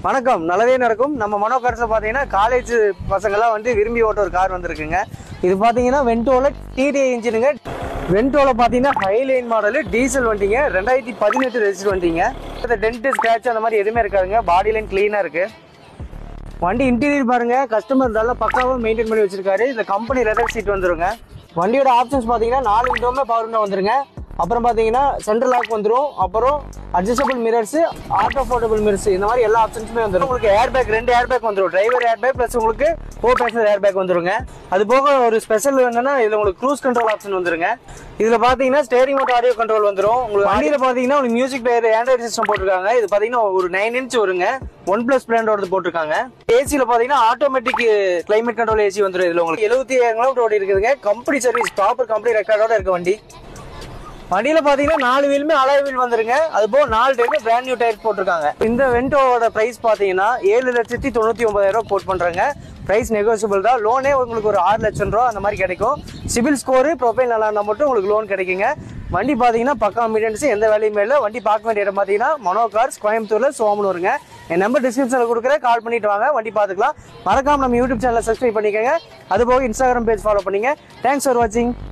வணக்கம் நல்லதே நடக்கும் நம்ம மனோ கார்ஸில் பார்த்தீங்கன்னா காலேஜ் பசங்களாம் வந்து விரும்பி ஓட்ட ஒரு கார் வந்திருக்குங்க இது பார்த்தீங்கன்னா வென்டோல டிடி இன்ஜினுங்க வென்டோல பார்த்தீங்கன்னா ஹைலைன் மாடலு டீசல் வண்டிங்க ரெண்டாயிரத்தி பதினெட்டு ரெஜிஸ்டர் வண்டிங்க இந்த டென்ட் ஸ்க்ராட்ச் அந்த மாதிரி எதுவுமே இருக்காதுங்க பாடி லைன் க்ளீனாக இருக்கு வண்டி இன்டீரியர் பாருங்க கஸ்டமர் நல்லா பக்காவாக மெயின்டைன் பண்ணி வச்சிருக்காரு இந்த கம்பெனி லெதர் சீட் வந்துருங்க வண்டியோட ஆப்ஷன்ஸ் பார்த்தீங்கன்னா நாலு விண்டோமே பவர் விண்டோ வந்துருங்க அப்புறம் பார்த்தீங்கன்னா சென்ட்ரல் லாக் வந்துரும் அப்புறம் adjustable mirrors auto portable mirrors இந்த மாதிரி எல்லா ஆப்ஷன்ஸுமே வந்துரும் உங்களுக்கு ஏர் பேக் ரெண்டு ஏர் பேக் வந்துரும் டிரைவர் ஏர் பேக் ப்ளஸ் உங்களுக்கு ஃபோர் பேசஞ்சர் ஏர் பேக் வந்துருங்க அது போக ஒரு ஸ்பெஷல் என்னன்னா இதுல உங்களுக்கு க்ரூஸ் கண்ட்ரோல் ஆப்ஷன் வந்துருங்க இதுல பாத்தீங்கன்னா ஸ்டேரிங் மோட்டர் ஆடியோ கண்ட்ரோல் வந்துரும் உங்களுக்கு வண்டியில பாத்தீங்கன்னா உங்களுக்கு மியூசிக் பிளேயர் ஆண்ட்ராய்டு சிஸ்டம் போட்டிருக்காங்க இது பாத்தீங்கன்னா ஒரு நைன் இன்ச் வருங்க ஒன் பிளஸ் பிராண்டோட போட்டிருக்காங்க ஏசியில பாத்தீங்கன்னா ஆட்டோமேட்டிக் கிளைமேட் கண்ட்ரோல் ஏசி வந்துரும் இதுல உங்களுக்கு எழுபத்தி ஏழு கிலோமீட்டர் ஓடி இருக்குதுங்க கம்பெனி சர்வீஸ் ப்ராப்பர் கம்பெனி ரெக்கார்டோட இருக்க வண்டி வண்டியில பாத்தீங்கன்னா நாலு வீலுமே அலாய் வீல் வந்துருங்க அது போக நாலு டைமே பிராண்ட் நியூ டயர் போட்டிருக்காங்க இந்த வென்டோவோட பிரைஸ் பாத்தீங்கன்னா ஏழு லட்சத்தி தொண்ணூத்தி ஒன்பதாயிரம் ரூபாய் கோட் பண்றாங்க பிரைஸ் நெகோசியபிள் தான் லோனே உங்களுக்கு ஒரு ஆறு லட்சம் ரூபா அந்த மாதிரி கிடைக்கும் சிபில் ஸ்கோரு ப்ரொஃபைல் நல்லா இருந்தால் மட்டும் உங்களுக்கு லோன் கிடைக்குங்க வண்டி பாத்தீங்கன்னா பக்கா மீடியன்ஸ் எந்த வேலையுமே இல்லை வண்டி பார்க்க வேண்டிய இடம் பாத்தீங்கன்னா மனோ கார்ஸ் கோயம்புத்தூர்ல சோமனூருங்க என் நம்பர் டிஸ்கிரிப்ஷனில் கொடுக்குறேன் கால் பண்ணிட்டு வாங்க வண்டி பார்த்துக்கலாம் மறக்காம நம்ம யூடியூப் சேனலை சப்ஸ்கிரைப் பண்ணிக்கோங்க அது போக இன்ஸ்டாகிராம் பேஜ் ஃபாலோ பண்ணிங்க தேங்க்ஸ் ஃபார் வாட்சிங்